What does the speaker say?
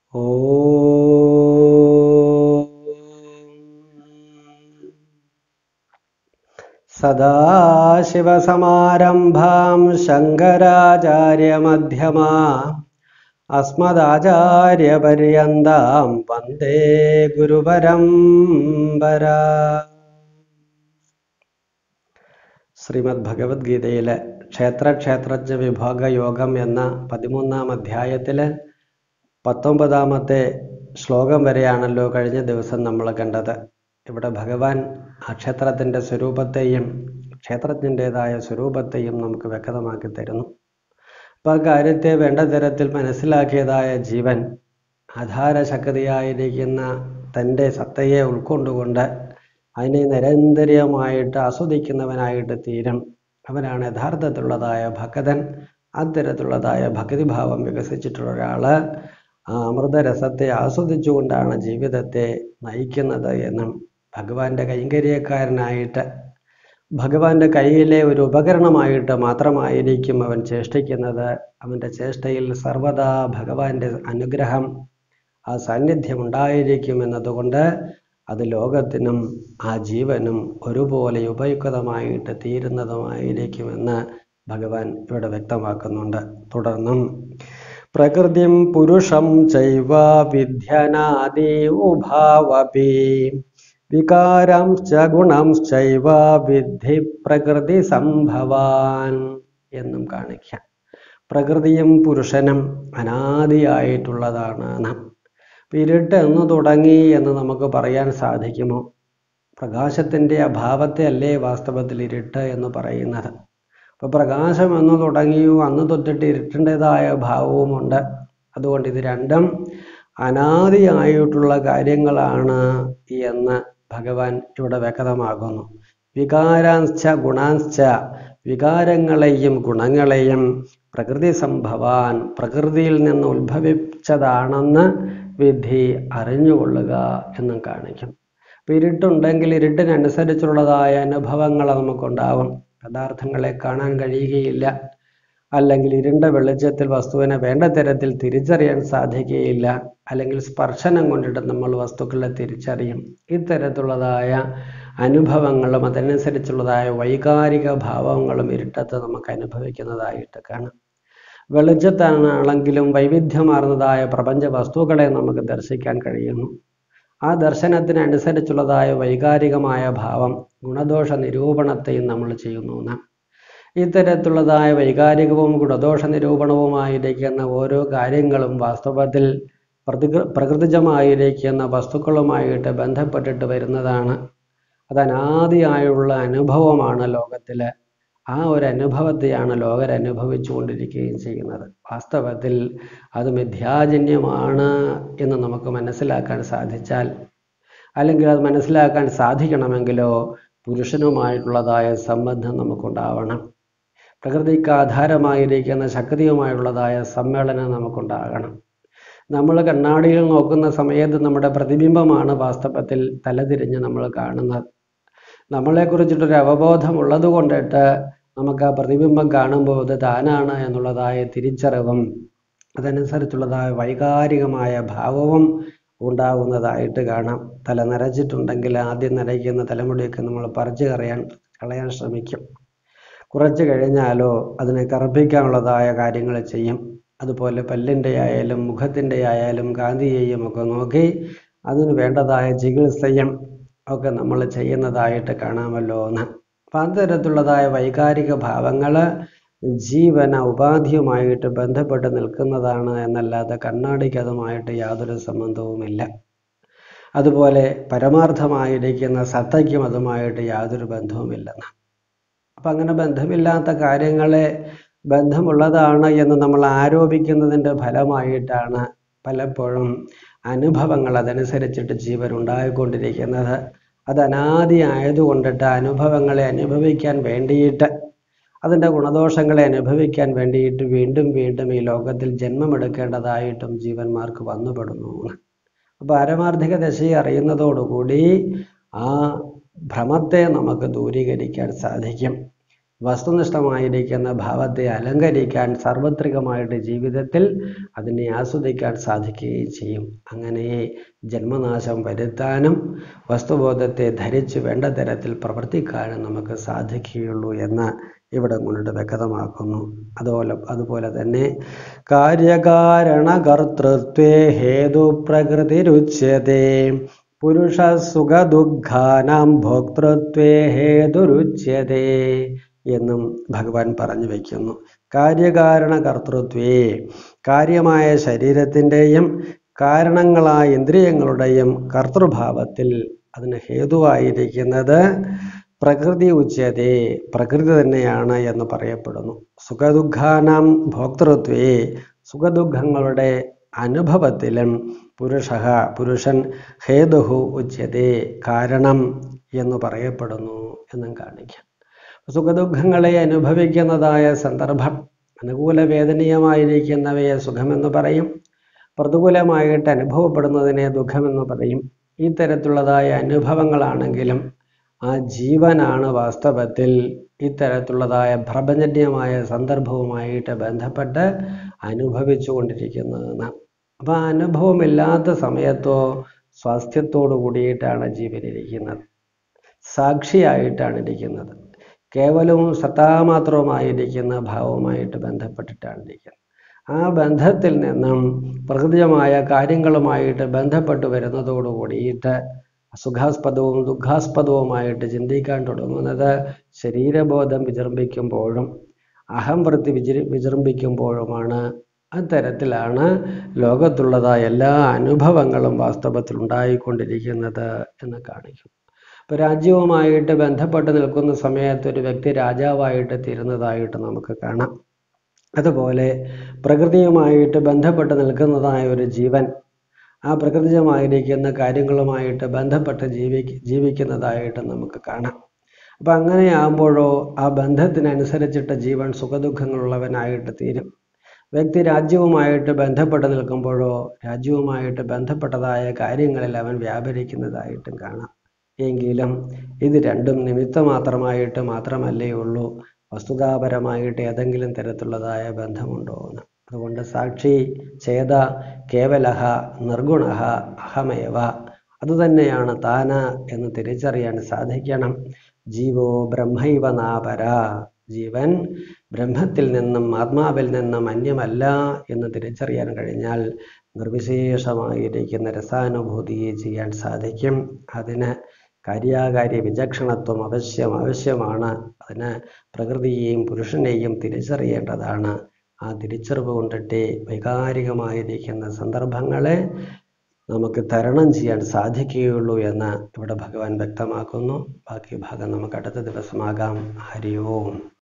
ഓം സദാശിവസമാരംഭാം ശങ്കരാചാര്യമധ്യമാ അസ്മദാചാര്യപര്യന്താം വന്ദേ ഗുരുപരമ്പര ശ്രീമദ് ഭഗവത്ഗീതയിലെ ക്ഷേത്രക്ഷേത്രജ്ഞ വിഭാഗ യോഗം എന്ന പതിമൂന്നാം അധ്യായത്തിലെ പത്തൊമ്പതാമത്തെ ശ്ലോകം വരെയാണല്ലോ കഴിഞ്ഞ ദിവസം നമ്മൾ കണ്ടത് ഇവിടെ ഭഗവാൻ ആ ക്ഷേത്രത്തിൻ്റെ സ്വരൂപത്തെയും ക്ഷേത്രജ്ഞൻ്റെതായ സ്വരൂപത്തെയും നമുക്ക് വ്യക്തമാക്കി തരുന്നു അപ്പോൾ ആ കാര്യത്തെ വേണ്ട തരത്തിൽ മനസ്സിലാക്കിയതായ ജീവൻ ആധാരശക്തിയായിരിക്കുന്ന തൻ്റെ സത്തയെ ഉൾക്കൊണ്ടുകൊണ്ട് അതിനെ നിരന്തരമായിട്ട് ആസ്വദിക്കുന്നവനായിട്ട് തീരും അവനാണ് യഥാർത്ഥത്തിലുള്ളതായ ഭക്തൻ അത്തരത്തിലുള്ളതായ ഭക്തിഭാവം വികസിച്ചിട്ടുള്ള ഒരാൾ ആ അമൃതരസത്തെ ആസ്വദിച്ചുകൊണ്ടാണ് ജീവിതത്തെ നയിക്കുന്നത് എന്നും ഭഗവാന്റെ കൈങ്കര്യക്കാരനായിട്ട് ഭഗവാന്റെ കയ്യിലെ ഒരു ഉപകരണമായിട്ട് മാത്രമായിരിക്കും അവൻ ചേഷ്ടിക്കുന്നത് അവൻ്റെ ചേഷ്ടയിൽ സർവദാ ഭഗവാന്റെ അനുഗ്രഹം ആ സാന്നിധ്യം ഉണ്ടായിരിക്കും എന്നതുകൊണ്ട് അത് ലോകത്തിനും ആ ജീവനും ഒരുപോലെ ഉപയുക്തമായിട്ട് തീരുന്നതുമായിരിക്കുമെന്ന് ഭഗവാൻ ഇവിടെ വ്യക്തമാക്കുന്നുണ്ട് തുടർന്നും പ്രകൃതിം പുരുഷം ചൈവ വിദ്യനാദി ഉഭാവപി വികാരംശ്ച ഗുണംശ്ചൈവ വിദ്ധി പ്രകൃതി സംഭവാൻ എന്നും കാണിക്കാം പ്രകൃതിയും പുരുഷനും അനാദിയായിട്ടുള്ളതാണ് നാം ഇരുട്ട് എന്ന് തുടങ്ങി എന്ന് നമുക്ക് പറയാൻ സാധിക്കുമോ പ്രകാശത്തിൻ്റെ അഭാവത്തെ അല്ലേ വാസ്തവത്തിൽ ഇരുട്ട് എന്ന് പറയുന്നത് അപ്പോൾ പ്രകാശം എന്ന് തുടങ്ങിയോ അന്ന് തൊട്ടിട്ട് ഇരുട്ടിൻ്റെതായ ഭാവവുമുണ്ട് അതുകൊണ്ട് ഇത് രണ്ടും അനാദിയായിട്ടുള്ള കാര്യങ്ങളാണ് എന്ന് ഭഗവാൻ ഇവിടെ വ്യക്തമാകുന്നു വികാരാംശ ഗുണാംശ വികാരങ്ങളെയും ഗുണങ്ങളെയും പ്രകൃതി സംഭവാൻ പ്രകൃതിയിൽ നിന്ന് ഉത്ഭവിച്ചതാണെന്ന് വിധി അറിഞ്ഞുകൊള്ളുക എന്നും കാണിക്കും അപ്പം ഇരുട്ടുണ്ടെങ്കിൽ ഇരുട്ടിനനുസരിച്ചുള്ളതായ അനുഭവങ്ങൾ നമുക്കുണ്ടാവും പദാർത്ഥങ്ങളെ കാണാൻ കഴിയുകയില്ല അല്ലെങ്കിൽ ഇരുണ്ട വെളിച്ചത്തിൽ വസ്തുവിനെ വേണ്ട തരത്തിൽ തിരിച്ചറിയാൻ സാധിക്കുകയില്ല അല്ലെങ്കിൽ സ്പർശനം കൊണ്ടിട്ട് നമ്മൾ വസ്തുക്കളെ തിരിച്ചറിയും ഇത്തരത്തിലുള്ളതായ അനുഭവങ്ങളും അതനുസരിച്ചുള്ളതായ വൈകാരിക ഭാവങ്ങളും ഇരുട്ടത്ത് നമുക്ക് അനുഭവിക്കുന്നതായിട്ട് കാണാം വെളിച്ചത്താണെങ്കിലും വൈവിധ്യമാർന്നതായ പ്രപഞ്ച വസ്തുക്കളെ നമുക്ക് ദർശിക്കാൻ കഴിയുന്നു ആ ദർശനത്തിനനുസരിച്ചുള്ളതായ വൈകാരികമായ ഭാവം ഗുണദോഷ നിരൂപണത്തെയും നമ്മൾ ചെയ്യുന്നു നാം ഇത്തരത്തിലുള്ളതായ വൈകാരികവും ഗുണദോഷ നിരൂപണവുമായിരിക്കുന്ന ഓരോ കാര്യങ്ങളും വാസ്തവത്തിൽ പ്രതി പ്രകൃതിജമായിരിക്കുന്ന വസ്തുക്കളുമായിട്ട് ബന്ധപ്പെട്ടിട്ട് വരുന്നതാണ് അത് അനാദിയായുള്ള അനുഭവമാണ് ലോകത്തിൽ ആ ഒരു അനുഭവത്തെയാണ് ലോകർ അനുഭവിച്ചു കൊണ്ടിരിക്കുകയും ചെയ്യുന്നത് വാസ്തവത്തിൽ അത് മിഥ്യാജന്യമാണ് എന്ന് നമുക്ക് മനസ്സിലാക്കാൻ സാധിച്ചാൽ അല്ലെങ്കിൽ അത് മനസ്സിലാക്കാൻ സാധിക്കണമെങ്കിലോ പുരുഷനുമായിട്ടുള്ളതായ സംബന്ധം നമുക്കുണ്ടാവണം പ്രകൃതിക്ക് ആധാരമായിരിക്കുന്ന ശക്തിയുമായുള്ളതായ സമ്മേളനം നമുക്കുണ്ടാകണം നമ്മൾ കണ്ണാടിയിൽ നോക്കുന്ന സമയത്ത് നമ്മുടെ പ്രതിബിംബമാണ് വാസ്തവത്തിൽ തലതിരിഞ്ഞ് നമ്മൾ കാണുന്നത് നമ്മളെക്കുറിച്ചിട്ടൊരു അവബോധം ഉള്ളത് കൊണ്ടിട്ട് നമുക്ക് ആ പ്രതിബിംബം കാണുമ്പോൾ അത് താനാണ് എന്നുള്ളതായ തിരിച്ചറിവും അതനുസരിച്ചുള്ളതായ വൈകാരികമായ ഭാവവും ഉണ്ടാകുന്നതായിട്ട് കാണാം തല നരച്ചിട്ടുണ്ടെങ്കിൽ ആദ്യം നരയ്ക്കുന്ന തലമുടിയൊക്കെ നമ്മൾ പറിച്ചു കളയാൻ കളയാൻ ശ്രമിക്കും കുറച്ച് കഴിഞ്ഞാലോ അതിനെ കറുപ്പിക്കാനുള്ളതായ കാര്യങ്ങൾ ചെയ്യും അതുപോലെ പല്ലിൻ്റെ ആയാലും മുഖത്തിൻ്റെ ആയാലും കാന്തിയെയും ഒക്കെ നോക്കി അതിന് വേണ്ടതായ ചികിത്സയും ഒക്കെ നമ്മൾ ചെയ്യുന്നതായിട്ട് കാണാമല്ലോ എന്ന് അപ്പം അത്തരത്തിലുള്ളതായ വൈകാരിക ഭാവങ്ങൾ ജീവന ഉപാധിയുമായിട്ട് ബന്ധപ്പെട്ട് നിൽക്കുന്നതാണ് എന്നല്ലാതെ കണ്ണാടിക്ക് അതുമായിട്ട് യാതൊരു സംബന്ധവുമില്ല അതുപോലെ പരമാർത്ഥമായിരിക്കുന്ന സത്തയ്ക്കും അതുമായിട്ട് യാതൊരു ബന്ധവുമില്ലെന്ന് അപ്പം അങ്ങനെ ബന്ധമില്ലാത്ത കാര്യങ്ങളെ ബന്ധമുള്ളതാണ് എന്ന് നമ്മൾ ആരോപിക്കുന്നതിൻ്റെ ഫലമായിട്ടാണ് പലപ്പോഴും അനുഭവങ്ങൾ അതനുസരിച്ചിട്ട് ജീവൻ ഉണ്ടായിക്കൊണ്ടിരിക്കുന്നത് അത് അനാദി ആയതുകൊണ്ടിട്ട് അനുഭവങ്ങളെ അനുഭവിക്കാൻ വേണ്ടിയിട്ട് അതിൻ്റെ ഗുണദോഷങ്ങളെ അനുഭവിക്കാൻ വേണ്ടിയിട്ട് വീണ്ടും വീണ്ടും ഈ ലോകത്തിൽ ജന്മമെടുക്കേണ്ടതായിട്ടും ജീവന്മാർക്ക് വന്നുപെടുന്നു അപ്പോൾ പാരമാർത്ഥിക ദശയെ അറിയുന്നതോടുകൂടി ആ ഭ്രമത്തെ നമുക്ക് ദൂരീകരിക്കാൻ സാധിക്കും വസ്തുനിഷ്ഠമായിരിക്കുന്ന ഭാവത്തെ അലങ്കരിക്കാൻ സാർവത്രികമായിട്ട് ജീവിതത്തിൽ അതിനെ ആസ്വദിക്കാൻ സാധിക്കുകയും ചെയ്യും അങ്ങനെ ജന്മനാശം വരുത്താനും വസ്തുബോധത്തെ ധരിച്ച് വേണ്ട തരത്തിൽ പ്രവർത്തിക്കാനും നമുക്ക് സാധിക്കുകയുള്ളൂ എന്ന് ഇവിടെ കൊണ്ട് വ്യക്തമാക്കുന്നു അതുപോലെ അതുപോലെ തന്നെ കാര്യകാരണകർത്തൃത്വേ ഹേതു പ്രകൃതിരുച്യതേ പുരുഷ സുഖദുഃഖാനാം ഭോക്തൃത്വേ ഹേതുരുച്യതേ എന്നും ഭഗവാൻ പറഞ്ഞു വയ്ക്കുന്നു കാര്യകാരണ കർത്തൃത്വേ കാര്യമായ ശരീരത്തിൻ്റെയും കാരണങ്ങളായ ഇന്ദ്രിയങ്ങളുടെയും കർത്തൃഭാവത്തിൽ അതിന് ഹേതുവായിരിക്കുന്നത് പ്രകൃതി ഉച്ചതേ പ്രകൃതി തന്നെയാണ് എന്ന് പറയപ്പെടുന്നു സുഖദുഃഖാനാം ഭോക്തൃത്വേ സുഖദുഃഖങ്ങളുടെ അനുഭവത്തിലും പുരുഷ പുരുഷൻ ഹേതുഹു ഉച്ചതേ കാരണം എന്ന് പറയപ്പെടുന്നു എന്നും കാണിക്കാം സുഖദുഃഖങ്ങളെ അനുഭവിക്കുന്നതായ സന്ദർഭം അനുകൂല വേദനീയമായിരിക്കുന്നവയെ സുഖമെന്ന് പറയും പ്രതികൂലമായിട്ട് അനുഭവപ്പെടുന്നതിനെ ദുഃഖമെന്ന് പറയും ഈ തരത്തിലുള്ളതായ അനുഭവങ്ങളാണെങ്കിലും ആ ജീവനാണ് വാസ്തവത്തിൽ ഇത്തരത്തിലുള്ളതായ പ്രപഞ്ചന്യമായ സന്ദർഭവുമായിട്ട് ബന്ധപ്പെട്ട് അനുഭവിച്ചു കൊണ്ടിരിക്കുന്നതെന്ന് അപ്പം ആ അനുഭവമില്ലാത്ത സമയത്തോ സ്വാസ്ഥ്യത്തോടു കൂടിയിട്ടാണ് ജീവനിരിക്കുന്നത് സാക്ഷിയായിട്ടാണ് ഇരിക്കുന്നത് കേവലവും സത്താമാത്രവുമായിരിക്കുന്ന ഭാവവുമായിട്ട് ബന്ധപ്പെട്ടിട്ടാണ് ഇരിക്കുന്നത് ആ ബന്ധത്തിൽ നിന്നും പ്രകൃതിജമായ കാര്യങ്ങളുമായിട്ട് ബന്ധപ്പെട്ട് വരുന്നതോടു കൂടിയിട്ട് സുഖാസ്പദവും ദുഃഖാസ്പദവുമായിട്ട് ചിന്തിക്കാൻ തുടങ്ങുന്നത് ശരീരബോധം വിജൃംഭിക്കുമ്പോഴും അഹംവൃത്തി വിജൃ വിജൃംഭിക്കുമ്പോഴുമാണ് അത്തരത്തിലാണ് ലോകത്തുള്ളതായ എല്ലാ അനുഭവങ്ങളും വാസ്തവത്തിൽ ഉണ്ടായിക്കൊണ്ടിരിക്കുന്നത് എന്ന് കാണിക്കും ഇപ്പോൾ രാജ്യവുമായിട്ട് ബന്ധപ്പെട്ട് നിൽക്കുന്ന സമയത്ത് ഒരു വ്യക്തി രാജാവായിട്ട് തീരുന്നതായിട്ട് നമുക്ക് കാണാം അതുപോലെ പ്രകൃതിയുമായിട്ട് ബന്ധപ്പെട്ട് നിൽക്കുന്നതായ ഒരു ജീവൻ ആ പ്രകൃതിജമായിരിക്കുന്ന കാര്യങ്ങളുമായിട്ട് ബന്ധപ്പെട്ട് ജീവി ജീവിക്കുന്നതായിട്ട് നമുക്ക് കാണാം അപ്പം അങ്ങനെയാകുമ്പോഴോ ആ ബന്ധത്തിനനുസരിച്ചിട്ട് ജീവൻ സുഖദുഃഖങ്ങളുള്ളവനായിട്ട് തീരും വ്യക്തി രാജ്യവുമായിട്ട് ബന്ധപ്പെട്ട് നിൽക്കുമ്പോഴോ രാജ്യവുമായിട്ട് ബന്ധപ്പെട്ടതായ കാര്യങ്ങളിൽ അവൻ വ്യാപരിക്കുന്നതായിട്ടും കാണാം എങ്കിലും ഇത് രണ്ടും നിമിത്ത മാത്രമായിട്ട് മാത്രമല്ലേ ഉള്ളൂ വസ്തുതാപരമായിട്ട് ഏതെങ്കിലും തരത്തിലുള്ളതായ ബന്ധമുണ്ടോ എന്ന് അതുകൊണ്ട് സാക്ഷി ചേത കേവലഹ നിർഗുണ അഹമേവ അതുതന്നെയാണ് താന എന്ന് തിരിച്ചറിയാൻ സാധിക്കണം ജീവോ ബ്രഹ്മൈവ നാപര ജീവൻ ബ്രഹ്മത്തിൽ നിന്നും ആത്മാവിൽ നിന്നും അന്യമല്ല എന്ന് തിരിച്ചറിയാൻ കഴിഞ്ഞാൽ നിർവിശേഷമായിരിക്കുന്ന രസാനുഭൂതി ചെയ്യാൻ സാധിക്കും അതിന് കാര്യാകാര്യ വിചക്ഷണത്വം അവശ്യം ആവശ്യമാണ് അതിന് പ്രകൃതിയെയും പുരുഷനെയും തിരിച്ചറിയേണ്ടതാണ് ആ തിരിച്ചറിവ് കൊണ്ടിട്ടേ വൈകാരികമായിരിക്കുന്ന സന്ദർഭങ്ങളെ നമുക്ക് തരണം ചെയ്യാൻ സാധിക്കുകയുള്ളൂ എന്ന് ഇവിടെ ഭഗവാൻ വ്യക്തമാക്കുന്നു ബാക്കി ഭാഗം നമുക്ക് അടുത്ത ദിവസമാകാം ഹരി ഓം